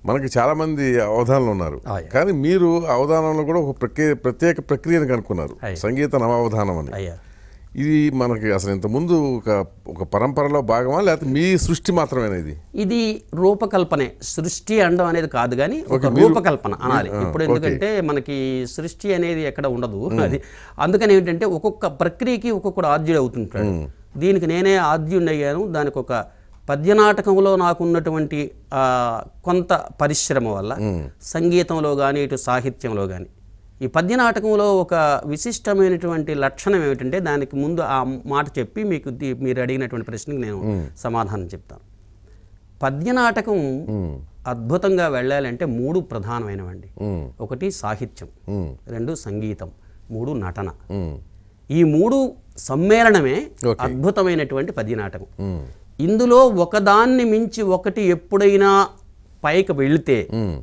మనకి చాలా మంది అవధానులు ఉన్నారు ఆ, యా. కానీ మీరు అవధానంలో కూడా ఒక ప్రక్రియ ప్రత్యేక ప్రక్రియను కనుక్కున్నారు అయ్య. సంగీత నవావధానం అని అయ్యా ఇది మనకి అసలు ఇంత ముందు ఒక ఒక పరంపరలో భాగమా లేకపోతే మీ సృష్టి మాత్రమేనా ఇది ఇది రూపకల్పనే సృష్టి అనడం అనేది కాదు కానీ ఒక ఓకే, మీరు- రూపకల్పన అనాలి ఆ, ఇప్పుడు ఓకే. ఎందుకంటే మనకి సృష్టి అనేది ఎక్కడ ఉండదు అది అందుకని ఏంటంటే ఒక్కొక్క ప్రక్రియకి ఒక్కొక్కడు ఆద్యుడు అవుతుంటాడు దీనికి నేనే ఆద్యుడిని అయ్యాను దానికి ఒక పద్యనాటకంలో నాకున్నటువంటి ఆ, కొంత పరిశ్రమ వల్ల సంగీతంలో కానీ ఇటు సాహిత్యంలో కానీ ఈ పద్యనాటకంలో ఒక విశిష్టమైనటువంటి లక్షణం ఏమిటంటే దానికి ముందు ఆ మాట చెప్పి మీకు ది- మీరు అడిగినటువంటి ప్రశ్నకి నేను సమాధానం చెప్తాను పద్యనాటకం అద్భుతంగా వెళ్ళాలంటే మూడు ప్రధానమైనవండి ఉమ్, ఒకటి సాహిత్యం ఉమ్, రెండు సంగీతం మూడు నటన ఉమ్, ఈ మూడు సమ్మేళనమే ఓకే. అద్భుతమైనటువంటి పద్యనాటకం ఉమ్, ఇందులో ఒకదాన్ని మించి ఒకటి ఎప్పుడైనా పైకి వెళితే ఉమ్.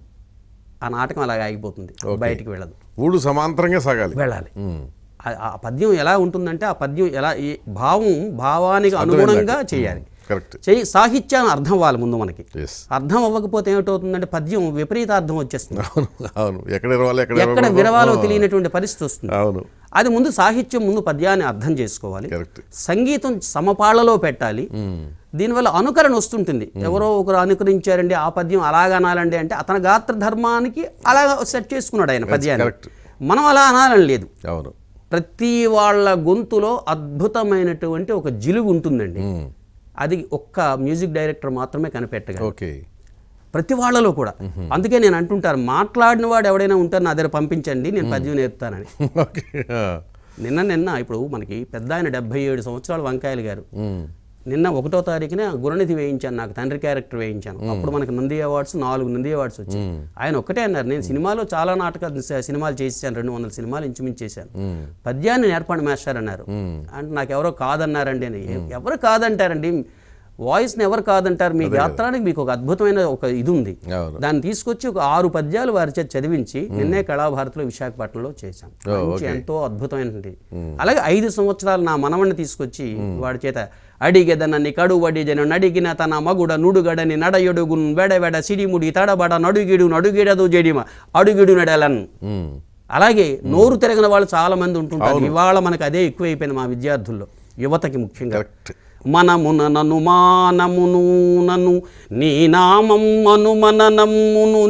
ఆ నాటకం అలాగే ఆగిపోతుంది బయటికి వెళ్ళదు మూడు సమాంతరంగా సాగాలి వెళ్ళాలి ఉమ్, ఆ- ఆ పద్యం ఎలా ఉంటుందంటే ఆ పద్యం ఎలా ఈ భావం భావానికి అనుగుణంగా చేయాలి కరెక్ట్ చేయి సాహిత్యాన్ని అర్థం అవ్వాలి ముందు మనకి ఎస్ అర్థం అవ్వకపోతే ఏమిటవుతుందంటే పద్యం విపరీతార్థం వచ్చేస్తుంది అవును అవును ఎక్కడ ఇరవాలి ఎక్కడ ఎక్కడ ఇరవకూడదు? విరవాలో ఆ, తెలియనటువంటి పరిస్థితి వస్తుంది అవును అది ముందు సాహిత్యం ముందు పద్యాన్ని అర్థం చేసుకోవాలి కరెక్ట్ సంగీతం సమపాళ్లలో పెట్టాలి దీనివల్ల అనుకరణ వస్తుంటుంది ఎవరో ఒకరు అనుకరించారండి ఆ పద్యం అలాగ అనాలండి అంటే అతని గాత్ర ధర్మానికి అలా సెట్ చేసుకున్నాడు ఆయన పద్యాన్ని correct. మనం అలా అనాలని లేదు అవును ప్రతి వాళ్ళ గొంతులో అద్భుతమైనటువంటి ఒక జిలుగు ఉంటుందండి ఉమ్, అది ఒక్క మ్యూజిక్ డైరెక్టర్ మాత్రమే కనిపెట్టగలరు ఓకే ప్రతి వాళ్ళలో కూడా అందుకే నేను అంటుంటారు మాట్లాడిన వాడు ఎవడైనా ఉంటారు నా దగ్గర పంపించండి నేను పద్యం నేర్పుతానని ఓకే ఆ, నిన్న నిన్న ఇప్పుడు మనకి పెద్ద ఆయన డెబ్బై ఏడు సంవత్సరాలు వంకాయలు గారు ఉమ్, నిన్న ఒకటో తారీఖున గుణనిధి వేయించాను నాకు తండ్రి క్యారెక్టర్ వేయించాను అప్పుడు మనకి నంది అవార్డ్స్ నాలుగు నంది అవార్డ్స్ వచ్చాయి ఆయన ఒక్కటే అన్నారు నేను సినిమాలో చాలా నాటకాలు స- సినిమాలు చేసాను రెండు వందల సినిమాలు ఇంచుమించు చేశాను పద్యాన్ని నేర్పండి మాస్టర్ అన్నారు అంటే నాకు ఎవరో కాదన్నారండి అని "ఎ- ఎవరు కాదంటారండి వాయిస్ని ఎవరు కాదంటారు మీ గాత్రానికి మీకు ఒక అద్భుతమైన ఒక ఇది ఉంది అవును దాన్ని తీసుకొచ్చి ఒక ఆరు పద్యాలు వారి చేత చదివించి నిన్నే కళాభారతిలో విశాఖపట్నంలో చేశాం మంచి ఎంతో అద్భుతమైనది అలాగే ఐదు సంవత్సరాలు నా మనవణ్ణి తీసుకొచ్చి వాడి చేత అడిగెదనని కడువడి జన నడిగిన తన మగుడ నుడుగడని నడయొడుగున్ వెడవెడ సిడిముడి తడబడ నడుగిడు నడుగిడదు జడిమ అడుగిడు నడలన్ ఉమ్, అలాగే నోరు తిరగని వాళ్ళు చాలా మంది ఉంటుంటారు ఇవాళ మనకు అదే ఎక్కువైపోయింది మా విద్యార్థుల్లో యువతకి ముఖ్యంగా కరెక్ట్ మనమున నను మానమును నను నీ నామమ్మను మన నమ్మును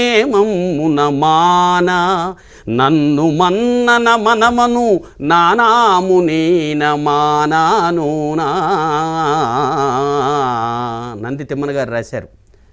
నేమమ్మున మాన నన్ను మన్నన మనమను నానాము నేన మానానునా నంది తిమ్మన గారు రాశారు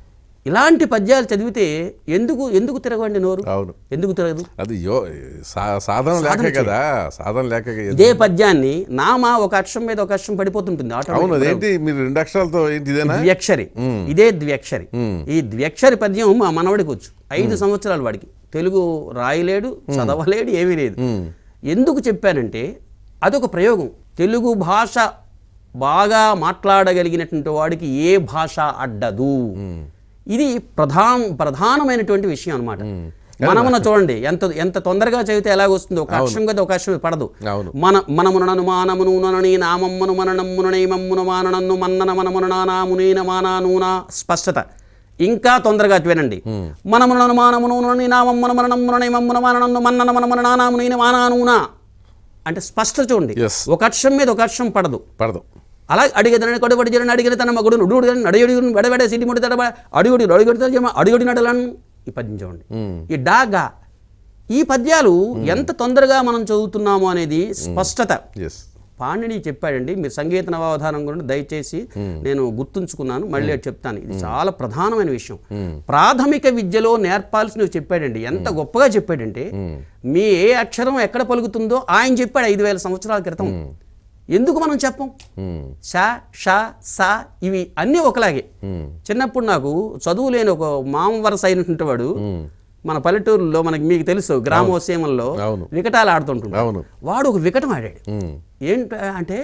ఇలాంటి పద్యాలు చదివితే ఎందుకు ఎందుకు తిరగండి నోరు అవును ఎందుకు తిరగదు అది యో సా- సాధన లేక కదా సాధన లేక కదా. ఇదే పద్యాన్ని నామ ఒక అక్షరం మీద ఒక అక్షరం పడిపోతుంటుంది అవును ఆటోమేటిక్ అదేంటి మీరు రెండు అక్షరాలతో ఏంటి ఇదేనా ద్వ్యక్షరి ఇదే ద్వ్యక్షరి ఈ ద్వ్యక్షరి పద్యం మా మనవడికి వచ్చు ఐదు సంవత్సరాలు వాడికి తెలుగు రాయలేడు చదవలేడు ఏమీ లేదు ఎందుకు చెప్పానంటే అదొక ప్రయోగం తెలుగు భాష బాగా మాట్లాడగలిగినటువంటి వాడికి ఏ భాష అడ్డదు ఇది ప్రధాన ప్రధానమైనటువంటి విషయం అన్నమాట మనమున చూడండి ఎంత ఎంత తొందరగా చదివితే ఎలాగొస్తుంది ఒక అక్షరం కదా ఒక అక్షరం పడదు అవును మన మనమునను మానమును ననని నామమ్మును మననమ్మును నైమమ్మును మాననన్ను మన్నన మనమున నానామునీన మానానూనా స్పష్టత ఇంకా తొందరగా వినండి మనమునను మానమును నని నామమ్మును మననమ్మును నైమమ్మును మాననన్ను మన్నన మనమున నానామునీన మానానూనా అంటే స్పష్టత చూడండి Yes. ఒక అక్షరం మీద ఒక అక్షరం పడదు పడదు అలా అడిగేదని కొడబడి జరని అడిగిన తన మగుడు నుడు నడియడి వెడవెడ సిటి ముడి తడబ అడుగుడి అడుగుడి అడుగుడి నడలను ఈ పద్యం చూడండి ఈ డాగా ఈ పద్యాలు ఎంత తొందరగా మనం చదువుతున్నాము అనేది స్పష్టత ఎస్ పాణిని చెప్పాడండి మీరు సంగీత నవావధానం గురించి దయచేసి నేను గుర్తుంచుకున్నాను మళ్ళీ అది చెప్తాను ఇది చాలా ప్రధానమైన విషయం ప్రాథమిక విద్యలో నేర్పాల్సినవి చెప్పాడండి ఎంత గొప్పగా చెప్పాడంటే మీ ఏ అక్షరం ఎక్కడ పలుకుతుందో ఆయన చెప్పాడు ఐదు వేల సంవత్సరాల క్రితం ఎందుకు మనం చెప్పం షా షా సా ఇవి అన్నీ ఒకలాగే చిన్నప్పుడు నాకు చదువు లేని ఒక మామ వరస అయినటువంటి వాడు మన పల్లెటూరులో మనకి మీకు తెలుసు గ్రామోద్యమంలో అవును. వికటాలు ఆడుతుంటాడు అవును వాడు ఒక వికటం ఆడాడు ఏంట అంటే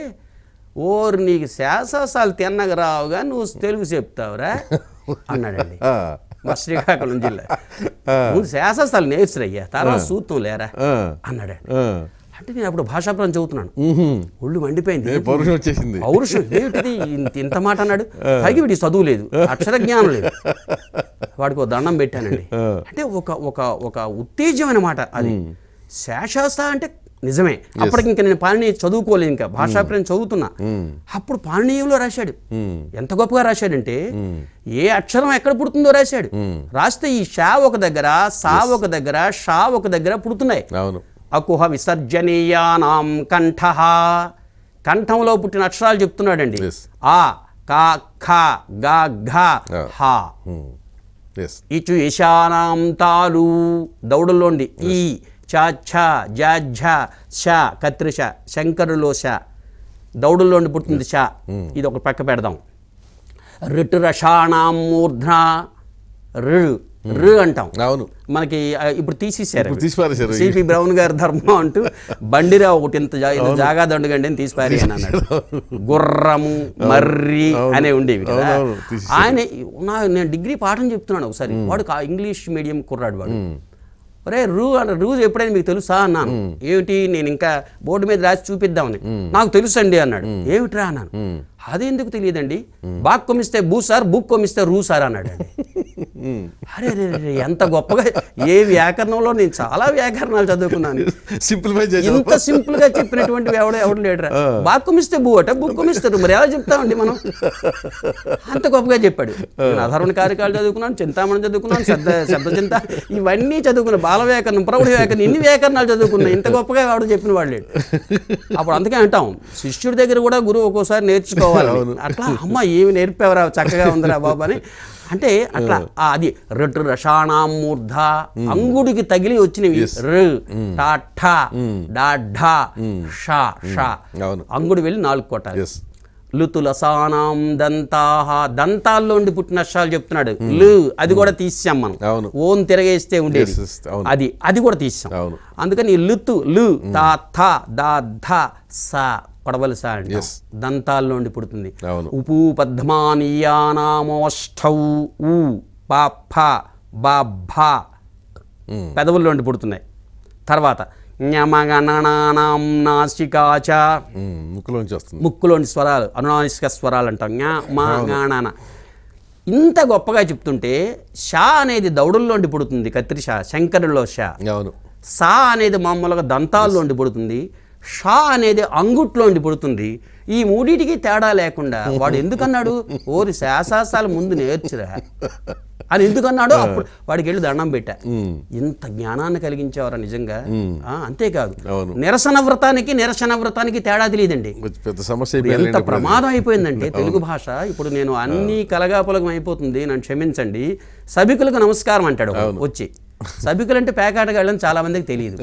ఓరు నీకు శాససాలు తిన్నగ రావుగా నువ్వు తెలుగు చెప్తావురా అన్నాడండి ఆ, మా శ్రీకాకుళం జిల్లా ముందు శాససాలు నేర్చురయ్యా తర్వాత సూత్రం లేరా ఆ, అన్నాడండి ఆ. అంటే నేను అప్పుడు భాషాపురం చదువుతున్నాను మ్హూ. ఒళ్ళు మండిపోయింది ఏ పౌరుషం వచ్చేసింది పౌరుషం ఏమిటిది ఇంత ఇంత మాట అన్నాడు పైకి వీడి చదువు లేదు అక్షర జ్ఞానం లేదు వాడికి ఒక దండం పెట్టానండి అంటే ఒక ఒక ఒక ఉత్తేజం అన్నమాట అది శేషాస్త అంటే నిజమే అప్పటికి ఇంకా నేను పాణిని చదువుకోలేదు ఇంకా భాషాప్రియం చదువుతున్నా అప్పుడు పాణనీయంలో రాశాడు ఎంత గొప్పగా రాశాడంటే ఏ అక్షరం ఎక్కడ పుడుతుందో రాశాడు రాస్తే ఈ షా ఒక దగ్గర సా ఒక దగ్గర షా ఒక దగ్గర పుడుతున్నాయి అవును అకుహ విసర్జనీయానాం కంఠ కంఠంలో పుట్టిన అక్షరాలు చెప్తున్నాడండి Yes. ఆ కా ఖ గా ఘ హ ఎస్ ఇచు ఈశానాం తాలు దౌడులోండి ఈ చ ఛ జ ఝ ష కత్రిష శంకరులో ష దౌడులోండి పుట్టింది ష ఇది ఒక పక్క పెడదాం రిటు రషాణాం మూర్ధ రు రు అంటాం అవును మనకి ఆ, ఇప్పుడు తీసేశారు ఇప్పుడు తీసి పారేశారు. సిపి బ్రౌన్ గారి ధర్మం అంటూ బండిరా ఒకటి ఇంత జా- ఇంత జాగా దండుగండి అని తీసి పారేయను అన్నాడు గుర్రము మర్రి అనే ఉండేవి కదా అవునవును, తీసేశారు. ఆయన నా నేను డిగ్రీ పాఠం చెప్తున్నాను ఒకసారి వాడు కా- ఇంగ్లీష్ మీడియం కుర్రాడు వాడు ఒరే రూ అన్న రూ ఎప్పుడైనా మీకు తెలుసా అన్నాను ఏమిటి నేను ఇంకా బోర్డు మీద రాసి చూపిద్దామని నాకు తెలుసండి అన్నాడు ఏమిట్రా అన్నాను అదెందుకు తెలియదండి బాక్ కొమిస్తే బూ సార్ బుక్ కొమిస్తే రూ సార్ అన్నాడు అండి అరే అరే, అరే, ఎంత గొప్పగా ఏ వ్యాకరణంలో నేను చాలా వ్యాకరణాలు చదువుకున్నాను సింప్లిఫై చేసాం ఇంత సింపుల్ గా చెప్పినటువంటి ఎవడు ఎవడు లేడరా బాగా కొమిస్తే బూ అట బుక్ కొమిస్తారు మరి ఎలా చెప్తామండి మనం అంత గొప్పగా చెప్పాడు నేను అధర్వణ కార్యకాలు చదువుకున్నాను చింతామణి చదువుకున్నాను శబ్ద శబ్ద చింత ఇవన్నీ చదువుకున్నాను బాల వ్యాకరణం ప్రౌఢ వ్యాకరణం ఇన్ని వ్యాకరణాలు చదువుకున్నాను ఇంత గొప్పగా వాడు చెప్పిన వాడు లేడు అప్పుడు అందుకే అంటాం శిష్యుడి దగ్గర కూడా గురువు ఒక్కోసారి నేర్చుకోవాలి అట్లా అమ్మ ఏమి నేర్పేవరా చక్కగా ఉందిరా బాబు అని అంటే అట్లా ఆ అది రెట్టు రషాణాం మూర్ధ అంగుడికి తగిలి వచ్చినవి రు టా ఠా డా ఢా షా షా అవును. అంగుడు వెళ్ళి నాలుగు కొట్టాలి ఎస్ లుతులసానాం దంతాహ దంతాల్లో ఉండి పుట్టిన అక్షరాలు చెప్తున్నాడు లు అది కూడా తీసాం మనం అవును. ఓన్ తిరగేస్తే ఉండేది Yes, yes, అవును. అది అది కూడా తీసాం అవును. అందుకని లుతు లు తా థ దా ధ సా కొడవలి సా అంటాం Yes. దంతాల్లో ఉండి పుడుతుంది అవును. ఉపూ పద్మానీయానామోష్టౌ ఊ పా ఫ బా భ పెదవుల్లో ఉండి పుడుతున్నాయి తర్వాత ఞమగణనానాం నాసికాచ ఉమ్, ముక్కులోంచి వస్తుంది ముక్కులోని స్వరాలు అనునాసిక స్వరాలు అంటాం ఞా మా గాణాన ఇంత గొప్పగా చెప్తుంటే షా అనేది దౌడుల్లోండి పుడుతుంది కత్రి షా శంకరుల్లో షా అవును సా అనేది మామూలుగా దంతాల్లోండి పుడుతుంది షా అనేది అంగుట్లోండి పుడుతుంది ఈ మూడిటికి తేడా లేకుండా వాడు ఎందుకన్నాడు ఓరి శాసాసాలు ముందు నేర్చురా అని ఎందుకన్నాడు అప్పుడు వాడికి వెళ్ళి దండం పెట్టా ఇంత జ్ఞానాన్ని కలిగించేవారా నిజంగా ఆ, అంతేకాదు అవును. నిరసన వ్రతానికి నిరసన వ్రతానికి తేడా తెలియదండి కొంచెం పెద్ద సమస్య ఎంత అయిపోయింది ఇప్పుడు అది. ప్రమాదం అయిపోయిందంటే తెలుగు భాష ఇప్పుడు నేను అన్ని కలగాపులగం అయిపోతుంది నన్ను క్షమించండి సభికులకు నమస్కారం అంటాడు ఒకడు వచ్చి సభికులు అంటే పేకాటగాళ్ళని చాలా మందికి తెలియదు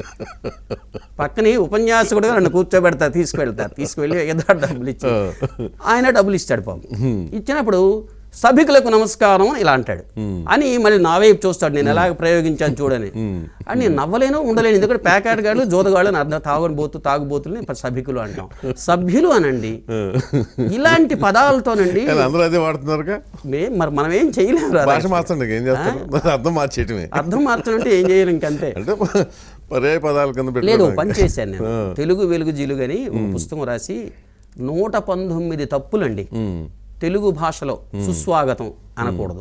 పక్కనే ఉపన్యాసకుడు నన్ను కూర్చోబెడతారు తీసుకువెళ్తారు తీసుకువెళ్ళి ఏదో డబ్బులు ఇచ్చి ఆయన డబ్బులు ఇస్తాడు పాపం ఇచ్చినప్పుడు సభికులకు నమస్కారం అని ఇలా అంటాడు అని మళ్ళీ నా వైపు చూస్తాడు నేను ఎలాగ ప్రయోగించాను చూడని అని నేను నవ్వలేను ఉండలేను ఎందుకంటే ప్యాకెట్ జోదగాళ్ళు అని అర్థం తాగుబోతు తాగుబోతుల్ని సభికులు అంటాం సభ్యులు అనండి ఇలాంటి పదాలతోనండి కానీ అందరూ అదే వాడుతున్నారుగా మే మరి మనం ఏం చేయలేము రా భాష మార్చండి ఏం చేస్తారు దాని అర్థం మార్చేయటమే అర్థం మార్చాలంటే ఏం చేయాలి ఇంకంతే అంటే పర్యాయ పదాల కింద లేదు పెట్టలేదు ఓ పని చేశాను నేను తెలుగు వెలుగు జిలుగు అని ఒక పుస్తకం రాసి నూట పంతొమ్మిది తప్పులండి తెలుగు భాషలో సుస్వాగతం అనకూడదు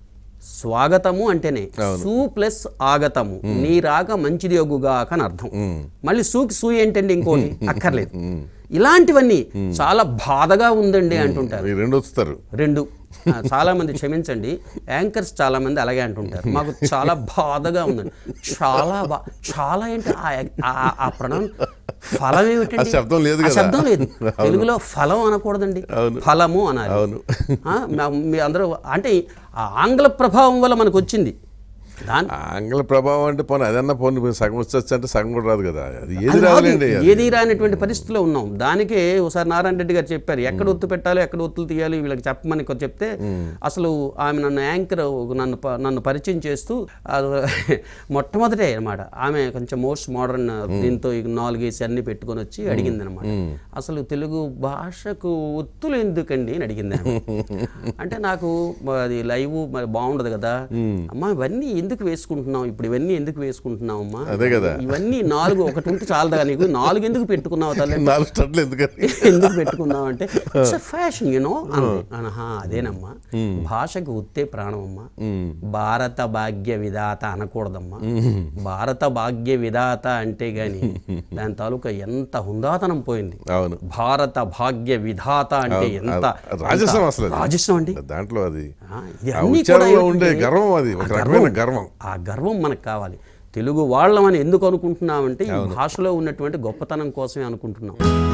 స్వాగతము అంటేనే సు ప్లస్ ఆగతము నీ రాక మంచిది ఒగ్గుగాక అని అర్థం మళ్ళీ సూకి సూ ఏంటండి ఇంకోటి అక్కర్లేదు ఇలాంటివన్నీ చాలా బాధగా ఉందండి అంటుంటారు ఈ రెండు వస్తారు రెండు ఆ, చాలా మంది క్షమించండి యాంకర్స్ చాలా మంది అలాగే అంటుంటారు మాకు చాలా బాధగా ఉందండి చాలా బా చాలా ఏంటి ఆ- ఆ- ఆ ప్రణం ఫలం ఏమిటండి ఆ శబ్దం లేదు ఆ కదా. శబ్దం లేదు తెలుగులో ఫలం అనకూడదండి ఫలము అనాలి అవును. ఆ, మా- మీ అందరూ అంటే ఆ ఆంగ్ల ప్రభావం వల్ల మనకు వచ్చింది దాని ఆంగ్ల ప్రభావం అంటే పోనీ అదన్నా పోనీ సగం వచ్చేసి అంటే సగం కూడా రాదు కదా అది ఏది అది రాదు. రాదులేండి అది. ఏది రానటువంటి పరిస్థితిలో ఉన్నాం దానికే ఒకసారి నారాయణ రెడ్డి గారు చెప్పారు ఎక్కడ ఒత్తు పెట్టాలో ఎక్కడ ఒత్తులు తీయాలి వీళ్ళకి చెప్పమని కొంచెం చెప్తే అసలు ఆమె నన్ను యాంకర్ నన్ను ప- నన్ను పరిచయం చేస్తూ ఆ, మొట్టమొదటే అనమాట ఆమె కొంచెం మోస్ట్ మోడర్న్ దీంతో ఈ నాలుగేసి అన్ని పెట్టుకొని వచ్చి అడిగింది అనమాట అసలు తెలుగు భాషకు ఒత్తులు ఎందుకండి అని అడిగింది ఆమె. అంటే నాకు మ- అది లైవ్ మరి బాగుండదు కదా అమ్మా ఇవన్నీ ఎందుకు ఎందుకు వేసుకుంటున్నావు ఇప్పుడు ఇవన్నీ ఎందుకు వేసుకుంటున్నావు అమ్మా అదే కదా. ఇవన్నీ నాలుగు ఒకటి ఉంటే చాలదా నీకు నాలుగు ఎందుకు పెట్టుకున్నావు తల్లి నాలుగు స్టడ్లు ఎందుకని ఎందుకు పెట్టుకున్నావు అంటే ఇట్స్ ఫ్యాషన్ యూనో అంది అనహా అదేనమ్మా భాషకు ఉత్తే ప్రాణమమ్మా భారత భాగ్య విధాత అనకూడదమ్మా భారత భాగ్య విధాత అంటే గాని దాని తాలూకా ఎంత హుందాతనం పోయింది అవును భారత భాగ్య విధాత అంటే ఎంత రాజస్వం అసలు అది. రాజస్వం అండి దాంట్లో అది ఆ, ఇది ఆ అన్నీ కూడా ఉచ్చారణలో ఉండే ఏంటంటే, గర్వం అది ఒక ఆ రకమైన గర్వం ఆ గర్వం మనకు కావాలి తెలుగు వాళ్ళమని ఎందుకు అనుకుంటున్నామంటే ఈ భాషలో ఉన్నటువంటి గొప్పతనం కోసమే అనుకుంటున్నాం